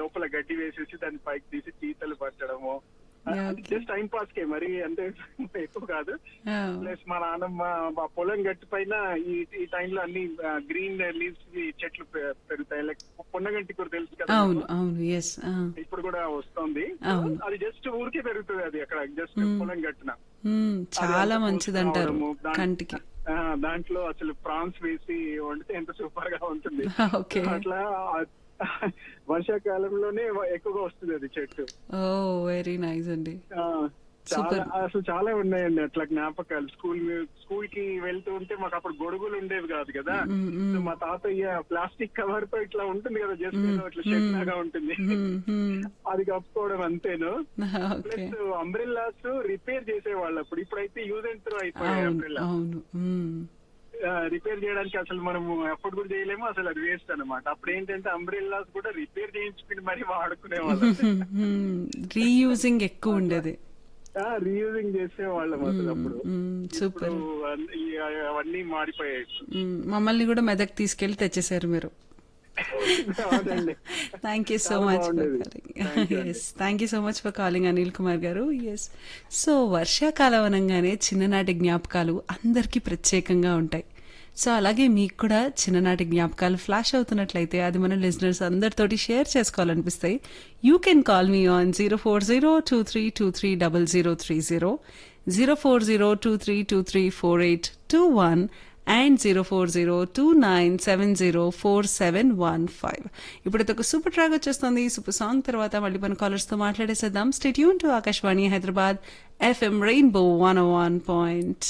లోపల గడ్డి వేసేసి దాన్ని పైకి తీసి చీతలు పట్టడము Okay. జస్ట్ టైం పాస్ కే మరి అంటే ఎక్కువ కాదు ఆ, ప్లస్ మా నాన్నమ్మ మా పొలం గట్టు పైన ఈ ఈ టైంలో అన్ని గ్రీన్ లీవ్స్ చెట్లు పె- పెరుగుతాయి లైక్ పొన్నగంటి కూర తెలుసు కదా అవును అవును ఎస్ ఇప్పుడు కూడా వస్తుంది అవును. అది జస్ట్ ఊరికే పెరుగుతుంది అది అక్కడ జస్ట్ పొలం గట్టున చాలా అది మంచిది అంతా అంటారు కోసుకురావడము, దాం- కంటికి ఆ, దాంట్లో అసలు ప్రాన్స్ వేసి వండితే ఎంత సూపర్ గా ఉంటుంది ఓకే అట్లా ఆ, వర్షాకాలంలోనే ఎక్కువగా వస్తుంది అది చెట్టు ఓ వెరీ నైస్ అండి ఆ, చాలా అసలు చాలా ఉన్నాయండి అట్లా జ్ఞాపకాలు స్కూల్ స్కూల్ కి వెళ్తూ ఉంటే మాకు అప్పుడు గొడుగులు ఉండేవి కాదు కదా సో మా తాతయ్య ప్లాస్టిక్ కవర్ తో ఇట్లా ఉంటుంది కదా జస్ట్ ఇట్లా షెడ్ లాగా ఉంటుంది అది కప్పుకోవడం అంతేను ఓకే ప్లస్ అంబ్రెల్లాస్ రిపేర్ చేసేవాళ్ళు అప్పుడు ఇప్పుడైతే యూజ్ అండ్ త్రో అయిపోయాయి అవును అంబ్రెల్లా అవును మ్మ్. రిపేర్ చేయడానికి అసలు మనము ఎఫర్ట్ కూడా చేయలేము అసలు అది వేస్ట్ అన్నమాట అప్పుడు ఏంటంటే అంబ్రెల్లాస్ కూడా రిపేర్ చేయించుకుని మరీ వాడుకునే వాళ్ళం రీయూజింగ్ ఎక్కువ ఉండేది రీయూజింగ్ చేసేవాళ్ళం అసలు అప్పుడు సూపర్ ఇప్పుడు అన్- ఈ- అవన్నీ మారిపోయాయి మమ్మల్ని కూడా మెదక్ తీసుకెళ్లి తెచ్చేసారు మీరు అవునండి థ్యాంక్ యూ సో చాలా మచ్ బాగుండేది. Yes thank you so much for calling Anil Kumar garu yes so వర్షాకాలం అనగానే చిన్ననాటి జ్ఞాపకాలు అందరికీ ప్రత్యేకంగా ఉంటాయి సో అలాగే మీకు కూడా చిన్ననాటి జ్ఞాపకాలు ఫ్లాష్ అవుతున్నట్లయితే అది మన లిజనర్స్ అందరితోటి షేర్ చేసుకోవాలనిపిస్తాయి you can call me on zero four zero two three two three double zero three zero zero four zero two three two three four eight two one and zero four zero two nine seven zero four seven one five ఇప్పుడు ఒక super track వచ్చేస్తుంది super song తర్వాత మళ్ళీ మన callers తో మాట్లాడేసేద్దాం stay tune to Akashvani Hyderabad FM rainbow one one point